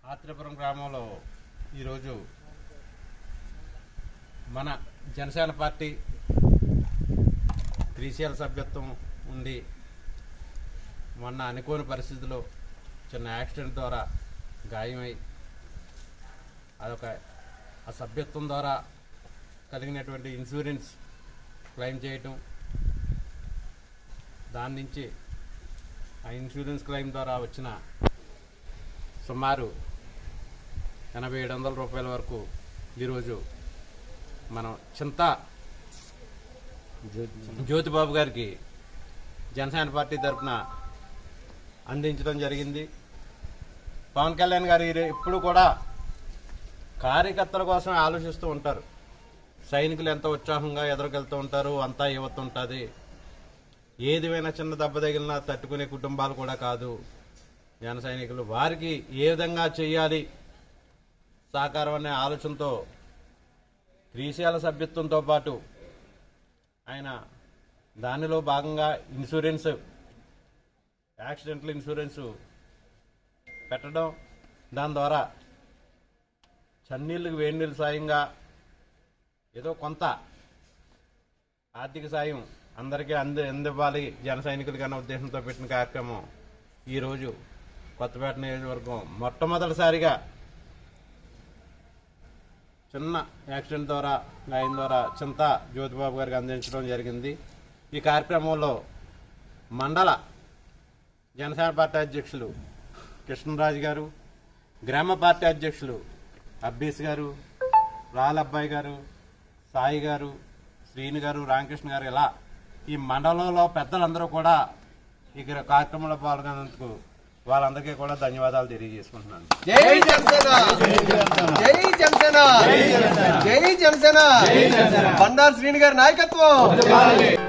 ఆత్రేపురం గ్రామంలో ఈరోజు మన జనసేన పార్టీ క్రీసీఎల్ సభ్యత్వం ఉండి మొన్న అనుకోని పరిస్థితిలో చిన్న యాక్సిడెంట్ ద్వారా గాయమై అదొక ఆ సభ్యత్వం ద్వారా కలిగినటువంటి ఇన్సూరెన్స్ క్లెయిమ్ చేయటం దాని నుంచి ఆ ఇన్సూరెన్స్ క్లెయిమ్ ద్వారా వచ్చిన సుమారు ఎనభై ఏడు వందల రూపాయల వరకు ఈరోజు మనం చింత జ్యోతిబాబు గారికి జనసేన పార్టీ తరఫున అందించడం జరిగింది పవన్ కళ్యాణ్ గారు ఈ- ఎప్పుడు కూడా కార్యకర్తల కోసం ఆలోచిస్తూ ఉంటారు సైనికులు ఎంత ఉత్సాహంగా ఎదురుకెళ్తూ ఉంటారు అంతా యువత ఉంటుంది ఏదివైనా చిన్న దెబ్బ తగిలినా తట్టుకునే కుటుంబాలు కూడా కాదు జన సైనికులు వారికి ఏ విధంగా చేయాలి సహకారం అనే ఆలోచనతో క్రీశాల సభ్యత్వంతో పాటు ఆయన దానిలో భాగంగా ఇన్సూరెన్స్ యాక్సిడెంటల్ ఇన్సూరెన్స్ పెట్టడం దాని ద్వారా చన్నీళ్ళకి వేడి నీళ్ళు సాయంగా ఏదో కొంత ఆర్థిక సాయం అందరికీ అంది అందివ్వాలి జన సైనికులకి అన్న ఉద్దేశంతో పెట్టిన కార్యక్రమం ఈరోజు కొత్తపేట నియోజకవర్గం మొట్టమొదటిసారిగా చిన్న యాక్సిడెంట్ ద్వారా గాయం ద్వారా చింత జ్యోతిబాబు గారికి అందించడం జరిగింది ఈ కార్యక్రమంలో మండల జనసేన పార్టీ అధ్యక్షులు కృష్ణరాజు గారు గ్రామ పార్టీ అధ్యక్షులు అబ్బీస్ గారు రాలబ్బాయి గారు సాయి గారు శ్రీని గారు రామకృష్ణ గారు ఇలా ఈ మండలంలో పెద్దలందరూ కూడా ఈ కార్యక్రమంలో పాల్గొన్నందుకు వాళ్ళందరికీ కూడా ధన్యవాదాలు తెలియజేసుకుంటున్నాను జై జనసేన జై జనసేన జై జనసేన బండారు శ్రీని గారి నాయకత్వం